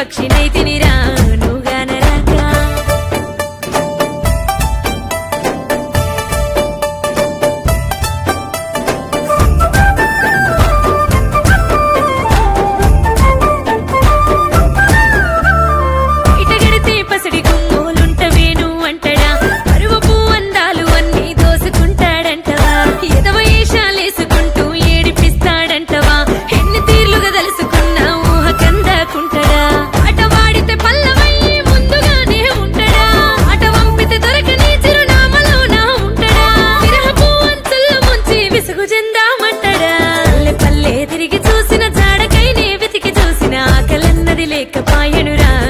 పక్షినైతినిరా నువ్వుగానరాక ఇటగడితే పసిడి గుమ్మోలుంటవేను అంటడా పరువపు అందాలు అన్నీ దోసుకుంటాడంటవా ఎదవ ఏషాలేసుకుంటూ ఏడిపిస్తాడంటవా ఎన్ని తీర్లుగా తెలుసుకున్న ఊహ కందాకుంటడా అట వాడితే పల్లవయ్యి ముందుగానే ఉంటడా అట వంపితే దొరకని చిరునామలోన ఉంటడా విరహపు అంచుల్లో ముంచి విసుగు చెందామంటడా పల్లె పల్లె తిరిగి చూసిన జాడకైనే వెతికి చూసిన ఆకలన్నది లేకపాయనురా